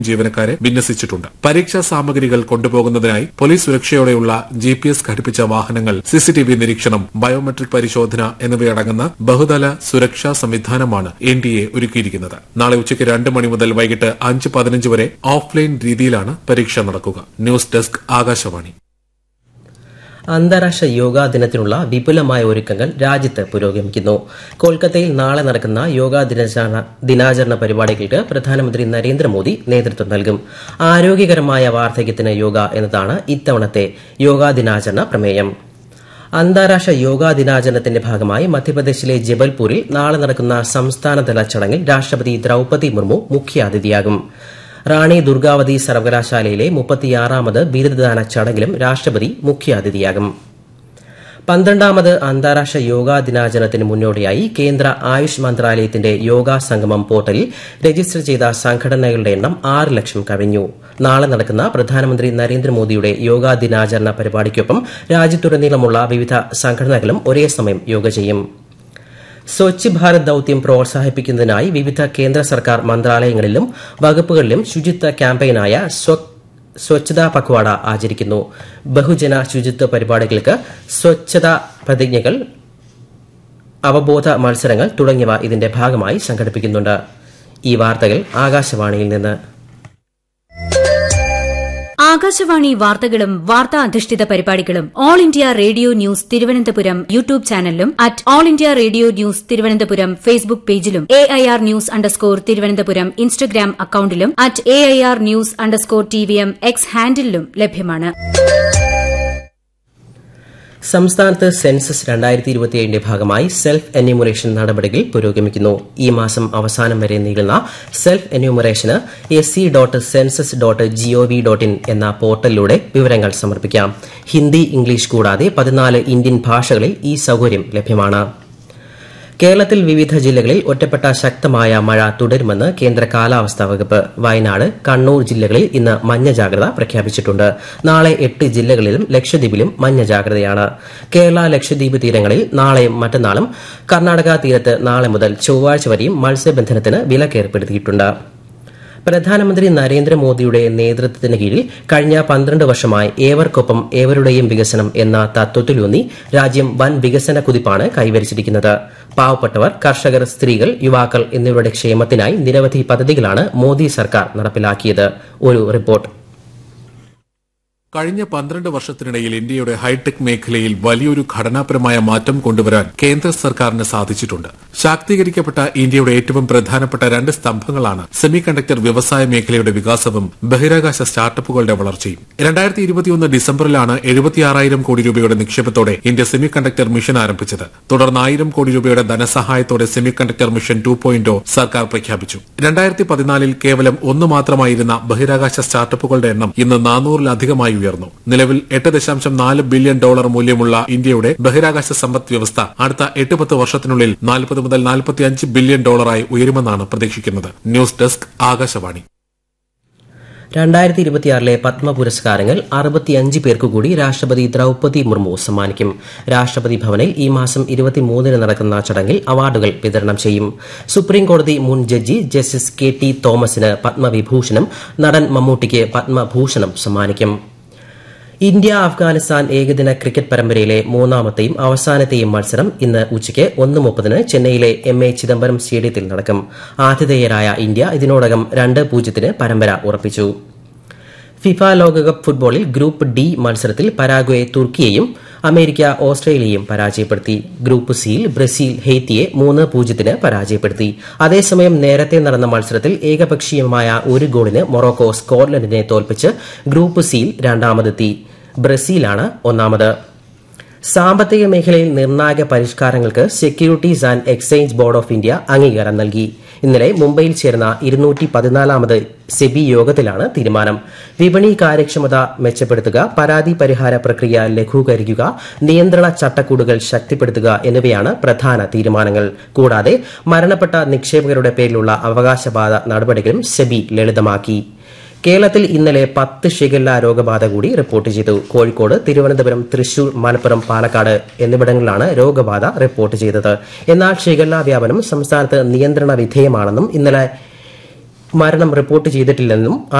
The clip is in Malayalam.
ജീവനക്കാരെ വിന്യസിച്ചിട്ടുണ്ട് പരീക്ഷാ സാമഗ്രികൾ കൊണ്ടുപോകുന്നതിനായി പോലീസ് സുരക്ഷയോടെയുള്ള ജി പി എസ് ഘടിപ്പിച്ച വാഹനങ്ങൾ സിസിടിവി നിരീക്ഷണം ബയോമെട്രിക് പരിശോധന എന്നിവയടങ്ങുന്ന ബഹുതല സുരക്ഷാ സംവിധാനമാണ് എൻ ഡി എ ഒരുക്കിയിരിക്കുന്നത് നാളെ ഉച്ചയ്ക്ക് രണ്ട് മണി മുതൽ വൈകിട്ട് അഞ്ച് പതിനഞ്ച് വരെ ഓഫ്ലൈൻ രീതിയിലാണ് പരീക്ഷ നടക്കുക ന്യൂസ് ഡെസ്ക് ആകാശവാണി അന്താരാഷ്ട്ര യോഗാ ദിനത്തിനുള്ള വിപുലമായ ഒരുക്കങ്ങൾ രാജ്യത്ത് പുരോഗമിക്കുന്നു കൊൽക്കത്തയിൽ നാളെ നടക്കുന്ന യോഗാ ദിനാചരണ ദിനാചരണ പരിപാടികൾക്ക് പ്രധാനമന്ത്രി നരേന്ദ്രമോദി നേതൃത്വം നൽകും ആരോഗ്യകരമായ വാർദ്ധക്യത്തിന് യോഗ എന്നതാണ് ഇത്തവണത്തെ യോഗാ ദിനാചരണ പ്രമേയം അന്താരാഷ്ട്ര യോഗാ ദിനാചരണത്തിന്റെ ഭാഗമായി മധ്യപ്രദേശിലെ ജബൽപൂരിൽ നാളെ നടക്കുന്ന സംസ്ഥാനതല ചടങ്ങിൽ രാഷ്ട്രപതി ദ്രൌപതി മുർമു മുഖ്യാതിഥിയാകും റാണി ദുർഗാവതി സർവകലാശാലയിലെ മുപ്പത്തിയാറാമത് ബിരുദദാന ചടങ്ങിലും രാഷ്ട്രപതി മുഖ്യാതിഥിയാകും പന്ത്രണ്ടാമത് അന്താരാഷ്ട്ര യോഗാ ദിനാചരണത്തിന് മുന്നോടിയായി കേന്ദ്ര ആയുഷ് മന്ത്രാലയത്തിന്റെ യോഗാ സംഗമം പോർട്ടലിൽ രജിസ്റ്റർ ചെയ്ത സംഘടനകളുടെ എണ്ണം ആറ് ലക്ഷം കവിഞ്ഞു നാളെ നടക്കുന്ന പ്രധാനമന്ത്രി നരേന്ദ്രമോദിയുടെ യോഗാ ദിനാചരണ പരിപാടിക്കൊപ്പം രാജ്യത്തുടനീളമുള്ള വിവിധ സംഘടനകളും ഒരേ സമയം യോഗ ചെയ്യും സ്വച്ഛ് ഭാരത് ദൌത്യം പ്രോത്സാഹിപ്പിക്കുന്നതിനായി വിവിധ കേന്ദ്ര സർക്കാർ മന്ത്രാലയങ്ങളിലും വകുപ്പുകളിലും ശുചിത്വ ക്യാമ്പയിനായ സ്വച്ഛതാ പക്വാഡ ആചരിക്കുന്നു ബഹുജന ശുചിത്വ പരിപാടികൾക്ക് സ്വച്ഛതാ പ്രതിജ്ഞകൾ അവബോധ മത്സരങ്ങൾ തുടങ്ങിയവ ഇതിന്റെ ഭാഗമായി സംഘടിപ്പിക്കുന്നുണ്ട് ഈ വാർത്തകൾ ആകാശവാണിയിൽ നിന്ന് ആകാശവാണി വാർത്തകളും വാർത്താ അധിഷ്ഠിത പരിപാടികളും All India Radio News Thiruvananthapuram YouTube ചാനലിലും at All India Radio News Thiruvananthapuram Facebook പേജിലും A I R news underscore Thiruvananthapuram Instagram അക്കൌണ്ടിലും at A I R news underscore T V M X ഹാൻഡിലും ലഭ്യമാണ് സംസ്ഥാനത്ത് സെൻസസ് രണ്ടായിരത്തി ഇരുപത്തിയേഴിന്റെ ഭാഗമായി സെൽഫ് എന്യൂമറേഷൻ നടപടികൾ പുരോഗമിക്കുന്നു ഈ മാസം അവസാനം വരെ നീളുന്ന സെൽഫ് എന്യൂമറേഷന് S C dot census dot G O V dot in എന്ന പോർട്ടലിലൂടെ വിവരങ്ങൾ സമർപ്പിക്കാം ഹിന്ദി ഇംഗ്ലീഷ് കൂടാതെ പതിനാല് ഇന്ത്യൻ ഭാഷകളിൽ ഈ സൌകര്യം ലഭ്യമാണ് കേരളത്തിൽ വിവിധ ജില്ലകളിൽ ഒറ്റപ്പെട്ട ശക്തമായ മഴ തുടരുമെന്ന് കേന്ദ്ര കാലാവസ്ഥാ വകുപ്പ് വയനാട് കണ്ണൂർ ജില്ലകളിൽ ഇന്ന് മഞ്ഞ ജാഗ്രത പ്രഖ്യാപിച്ചിട്ടുണ്ട് നാളെ എട്ട് ജില്ലകളിലും ലക്ഷദ്വീപിലും മഞ്ഞ ജാഗ്രതയാണ് കേരള ലക്ഷദ്വീപ് തീരങ്ങളിൽ നാളെയും മറ്റന്നാളും കർണാടക തീരത്ത് നാളെ മുതൽ ചൊവ്വാഴ്ച വരെയും മത്സ്യബന്ധനത്തിന് വിലക്കേർപ്പെടുത്തിയിട്ടുണ്ട് പ്രധാനമന്ത്രി നരേന്ദ്രമോദിയുടെ നേതൃത്വത്തിന് കീഴിൽ കഴിഞ്ഞ പന്ത്രണ്ട് വർഷമായി ഏവർക്കൊപ്പം ഏവരുടെയും വികസനം എന്ന തത്വത്തിലൂന്നി രാജ്യം വൻ വികസന കുതിപ്പാണ് കൈവരിച്ചിരിക്കുന്നത് പാവപ്പെട്ടവർ കർഷകർ സ്ത്രീകൾ യുവാക്കൾ എന്നിവരുടെ ക്ഷേമത്തിനായി നിരവധി പദ്ധതികളാണ് മോദി സർക്കാർ നടപ്പിലാക്കിയത് ഒരു റിപ്പോർട്ട് കഴിഞ്ഞ പന്ത്രണ്ട് വർഷത്തിനിടയിൽ ഇന്ത്യയുടെ ഹൈടെക് മേഖലയിൽ വലിയൊരു ഘടനാപരമായ മാറ്റം കൊണ്ടുവരാൻ കേന്ദ്ര സർക്കാരിന് സാധിച്ചിട്ടുണ്ട് ശാക്തീകരിക്കപ്പെട്ട ഇന്ത്യയുടെ ഏറ്റവും പ്രധാനപ്പെട്ട രണ്ട് സ്തംഭങ്ങളാണ് സെമി കണ്ടക്ടർ വ്യവസായ മേഖലയുടെ വികാസവും ബഹിരാകാശ സ്റ്റാർട്ടപ്പുകളുടെ വളർച്ചയും രണ്ടായിരത്തി ഇരുപത്തിയൊന്ന് ഡിസംബറിലാണ് എഴുപത്തിയാറായിരം കോടി രൂപയുടെ നിക്ഷേപത്തോടെ ഇന്ത്യ സെമി കണ്ടക്ടർ മിഷൻ ആരംഭിച്ചത് തുടർന്ന് ആയിരം കോടി രൂപയുടെ ധനസഹായത്തോടെ semiconductor mission two point സർക്കാർ പ്രഖ്യാപിച്ചു രണ്ടായിരത്തി പതിനാലിൽ കേവലം ഒന്ന് മാത്രമായിരുന്ന ബഹിരാകാശ സ്റ്റാർട്ടപ്പുകളുടെ എണ്ണം ഇന്ന് നാനൂറിലധികമായി ഉയർന്നു നിലവിൽ എട്ട് ദശാംശം നാല് ബില്യൺ ഡോളർ മൂല്യമുള്ള ഇന്ത്യയുടെ ബഹിരാകാശ സമ്പദ് വ്യവസ്ഥ അടുത്ത എട്ട് പത്ത് വർഷത്തിനുള്ളിൽ നാൽപ്പത് മുതൽ നാൽപ്പത്തിയഞ്ച് ബില്യൺ ഡോളറായി ഉയരുമെന്നാണ് പ്രതീക്ഷിക്കുന്നത് ന്യൂസ് ഡെസ്ക് ആകാശവാണി രണ്ടായിരത്തി ഇരുപത്തിയാറിലെ പത്മ പുരസ്കാരങ്ങൾ അറുപത്തിയഞ്ച് പേർക്കു കൂടി രാഷ്ട്രപതി ദ്രൌപതി മുർമു സമ്മാനിക്കും രാഷ്ട്രപതി ഭവനിൽ ഈ മാസം ഇരുപത്തിമൂന്നിന് നടക്കുന്ന ചടങ്ങിൽ അവാർഡുകൾ വിതരണം ചെയ്യും സുപ്രീം കോടതി മുൻ ജഡ്ജി ജസ്റ്റിസ് കെ ടി തോമസിന് പത്മവിഭൂഷണം നടൻ മമ്മൂട്ടിക്ക് പത്മഭൂഷണം സമ്മാനിക്കും ഇന്ത്യ അഫ്ഗാനിസ്ഥാൻ ഏകദിന ക്രിക്കറ്റ് പരമ്പരയിലെ മൂന്നാമത്തെയും അവസാനത്തെയും മത്സരം ഇന്ന് ഉച്ചയ്ക്ക് ഒന്ന് മുപ്പതിന് ചെന്നൈയിലെ എം എ ചിദംബരം സ്റ്റേഡിയത്തിൽ നടക്കും ആതിഥേയരായ ഇന്ത്യ ഇതിനോടകം രണ്ട് പൂജ്യത്തിന് പരമ്പര ഉറപ്പിച്ചു ഫിഫ ലോകകപ്പ് ഫുട്ബോളിൽ ഗ്രൂപ്പ് ഡി മത്സരത്തിൽ പരാഗ്വെ തുർക്കിയെയും അമേരിക്ക ഓസ്ട്രേലിയയും പരാജയപ്പെടുത്തി ഗ്രൂപ്പ് സിയിൽ ബ്രസീൽ ഹെയ്ത്തിയെ മൂന്ന് പൂജ്യത്തിന് പരാജയപ്പെടുത്തി അതേസമയം നേരത്തെ നടന്ന മത്സരത്തിൽ ഏകപക്ഷീയമായ ഒരു ഗോളിന് മൊറോക്കോ സ്കോട്ട്ലൻഡിനെ തോൽപ്പിച്ച് ഗ്രൂപ്പ് സിയിൽ രണ്ടാമതെത്തി ബ്രസീലാണ് ഒന്നാമത് സാമ്പത്തിക മേഖലയിൽ നിർണായക പരിഷ്കാരങ്ങൾക്ക് securities and exchange board of India അംഗീകാരം നൽകി ഇന്നലെ മുംബൈയിൽ ചേർന്ന ഇരുന്നൂറ്റി പതിനാലാമത് സെബി യോഗത്തിലാണ് തീരുമാനം വിപണി കാര്യക്ഷമത മെച്ചപ്പെടുത്തുക പരാതി പരിഹാര പ്രക്രിയ ലഘൂകരിക്കുക നിയന്ത്രണ ചട്ടക്കൂടുകൾ ശക്തിപ്പെടുത്തുക എന്നിവയാണ് പ്രധാന തീരുമാനങ്ങൾ കൂടാതെ മരണപ്പെട്ട നിക്ഷേപകരുടെ പേരിലുള്ള അവകാശവാദ നടപടികളും സെബി ലളിതമാക്കി കേരളത്തിൽ ഇന്നലെ പത്ത് ഷിഗല്ല രോഗബാധ കൂടി റിപ്പോർട്ട് ചെയ്തു കോഴിക്കോട് തിരുവനന്തപുരം തൃശൂർ മലപ്പുറം പാലക്കാട് എന്നിവിടങ്ങളിലാണ് രോഗബാധ റിപ്പോർട്ട് ചെയ്തത് എന്നാൽ ഷിഗല്ല വ്യാപനം സംസ്ഥാനത്ത് നിയന്ത്രണ വിധേയമാണെന്നും ഇന്നലെ മരണം റിപ്പോർട്ട് ചെയ്തിട്ടില്ലെന്നും